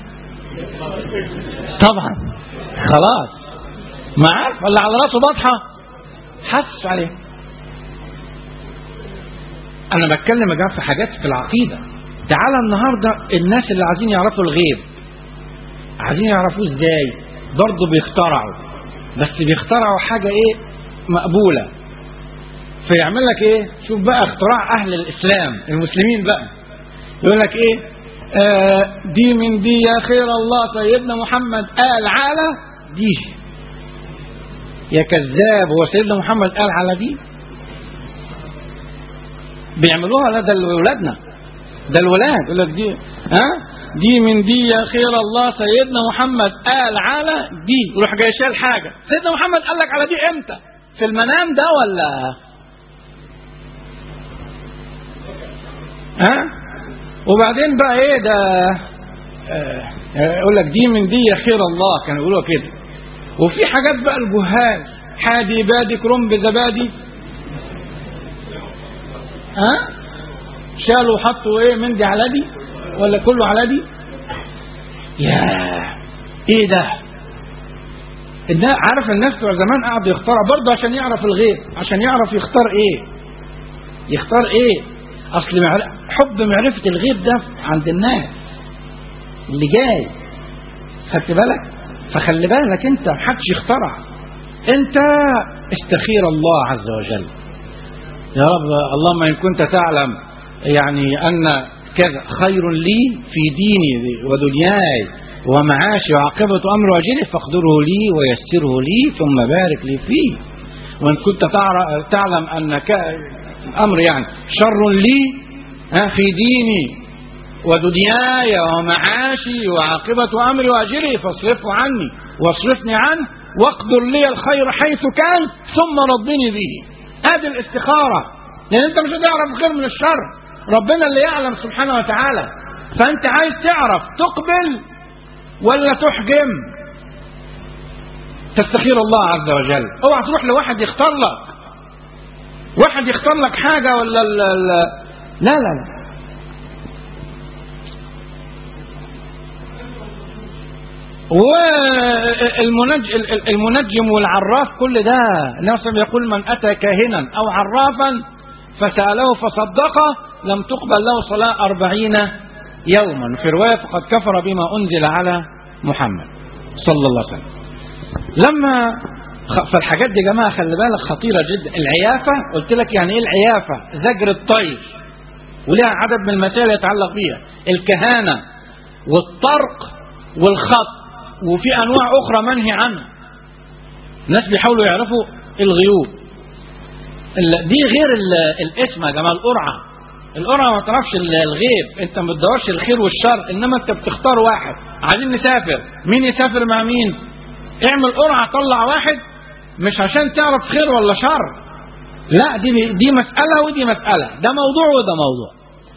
طبعا خلاص ما عارف اللي على راسه بطحه حس عليه انا بتكلم يا جماعه في حاجات في العقيده تعالى النهارده الناس اللي عايزين يعرفوا الغيب عايزين يعرفوه ازاي برضه بيخترعوا بس بيخترعوا حاجه ايه مقبوله فيعمل لك ايه شوف بقى اختراع اهل الاسلام المسلمين بقى يقول لك ايه آه دي من دي يا خير الله سيدنا محمد قال على دي يا كذاب هو سيدنا محمد قال على دي بيعملوها لا ده لاولادنا ده الولاد يقول لك دي ها دي من دي يا خير الله سيدنا محمد قال على دي يروح جاي شال حاجه سيدنا محمد قال لك على دي امتى في المنام ده ولا ها وبعدين بقى ايه ده آه، يقول لك دي من دي يا خير الله كانوا يقولوا كده وفي حاجات بقى الجهال حادي بادي كرنب زبادي ها شالوا وحطوا ايه من دي على دي ولا كله على دي يا ايه ده النا- عارف الناس بتوع زمان قعدوا يختاروا برضه عشان يعرف الغيب عشان يعرف يختار ايه يختار ايه اصل معر- حب معرفة الغيب ده عند الناس اللي جاي خدت بالك فخلي بالك انت محدش يخترع انت استخير الله عز وجل يا رب اللهم ان كنت تعلم يعني ان كذا خير لي في ديني ودنياي ومعاشي وعاقبة أمر وأجله فاقدره لي ويسره لي ثم بارك لي فيه وإن كنت تعر- تعلم أن ك- الأمر يعني شر لي ها، في ديني ودنياي ومعاشي وعاقبة أمري وأجله فاصرفه عني واصرفني عنه واقدر لي الخير حيث كان ثم ردني به هذه الاستخارة لأن أنت مش هتعرف الخير من الشر ربنا اللي يعلم سبحانه وتعالى فأنت عايز تعرف تقبل ولا تحجم تستخير الله عز وجل اوعى تروح لواحد يختار لك واحد يختار لك حاجة ولا ال- ال- لا لا لا والمنجم المنجم والعراف كل ده النبي صلى الله عليه وسلم يقول من أتى كاهنا أو عرافا فسأله فصدقه لم تقبل له صلاة أربعين يوما في رواية فقد كفر بما أنزل على محمد صلى الله عليه وسلم لما خ- فالحاجات دي يا جماعه خلي بالك خطيره جدا العيافه قلت لك يعني ايه العيافه زجر الطير ولها عدد من المسائل يتعلق بيها الكهانه والطرق والخط وفي انواع اخرى منهي عنها الناس بيحاولوا يعرفوا الغيوب ال- دي غير ال- الاسم يا جماعه القرعه القرعه ما تعرفش ال- الغيب انت ما بتدورش الخير والشر انما انت بتختار واحد عايزين نسافر مين يسافر مع مين اعمل قرعه طلع واحد مش عشان تعرف خير ولا شر لا دي دي مساله ودي مساله ده موضوع وده موضوع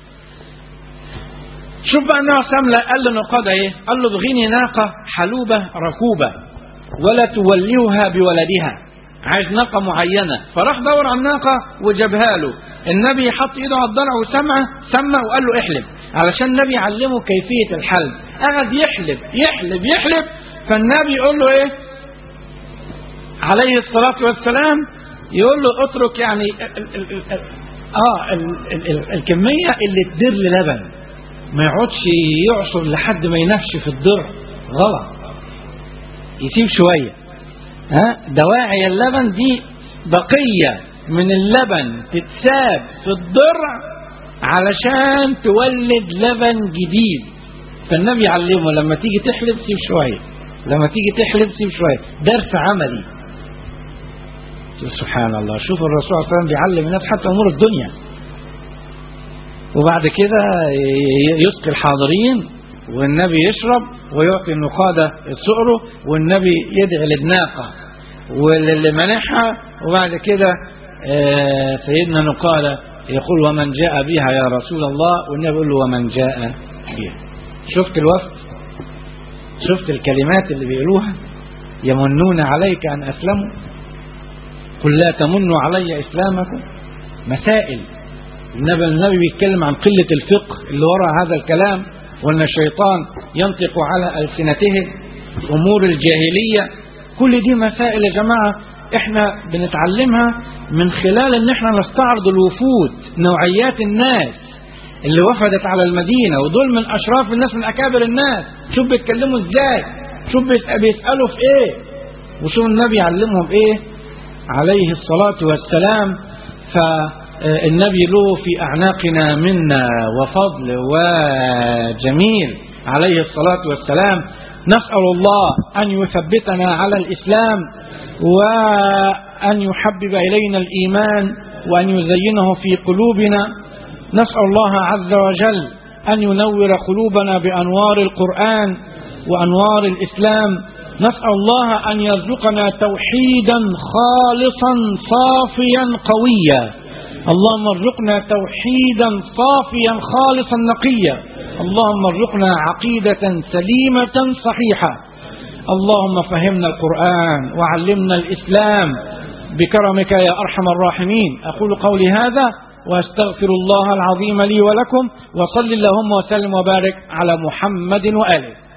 شوف بقى النبي صلى الله عليه وسلم قال لنقاد ايه قال له ابغيني ناقه حلوبه ركوبه ولا توليها بولدها عايز ناقه معينه فراح دور على الناقه وجابها له النبي حط ايده على الضلع وسمع سمع وقال له احلب علشان النبي علمه كيفيه الحلب قعد يحلب يحلب يحلب فالنبي يقول له ايه عليه الصلاه والسلام يقول له اترك يعني ال ال ال ال اه ال ال ال الكميه اللي تدر لبن ما يقعدش يعصر لحد ما ينفش في الضرع غلط يسيب شويه ها دواعي اللبن دي بقيه من اللبن تتساب في الضرع علشان تولد لبن جديد فالنبي يعلمه لما تيجي تحلب سيب شويه لما تيجي تحلب سيب شويه درس عملي سبحان الله شوف الرسول صلى الله عليه وسلم بيعلم الناس حتى امور الدنيا وبعد كده يسقي الحاضرين والنبي يشرب ويعطي النقادة سؤره والنبي يدعي للناقة واللي منحها وبعد كده آه، سيدنا نقادة يقول ومن جاء بها يا رسول الله والنبي يقول له ومن جاء بها شفت الوفد شفت الكلمات اللي بيقولوها يمنون عليك أن أسلموا قل لا تمنوا علي إسلامكم مسائل النبي النبي بيتكلم عن قلة الفقه اللي وراء هذا الكلام وأن الشيطان ينطق على ألسنتهم أمور الجاهلية كل دي مسائل يا جماعة احنا بنتعلمها من خلال ان احنا نستعرض الوفود نوعيات الناس اللي وفدت على المدينة ودول من أشراف الناس من أكابر الناس شوف بيتكلموا ازاي شوف بيسأ- بيسألوا في ايه وشوف النبي يعلمهم ايه عليه الصلاة والسلام فالنبي له في أعناقنا منا وفضل وجميل عليه الصلاة والسلام نسأل الله أن يثبتنا على الإسلام وأن يحبب إلينا الإيمان وأن يزينه في قلوبنا نسأل الله عز وجل أن ينور قلوبنا بأنوار القرآن وأنوار الإسلام نسأل الله أن يرزقنا توحيدا خالصا صافيا قويا اللهم ارزقنا توحيدا صافيا خالصا نقيا اللهم ارزقنا عقيدة سليمة صحيحة اللهم فهمنا القرآن وعلمنا الإسلام بكرمك يا أرحم الراحمين أقول قولي هذا وأستغفر الله العظيم لي ولكم وصل اللهم وسلم وبارك على محمد وآله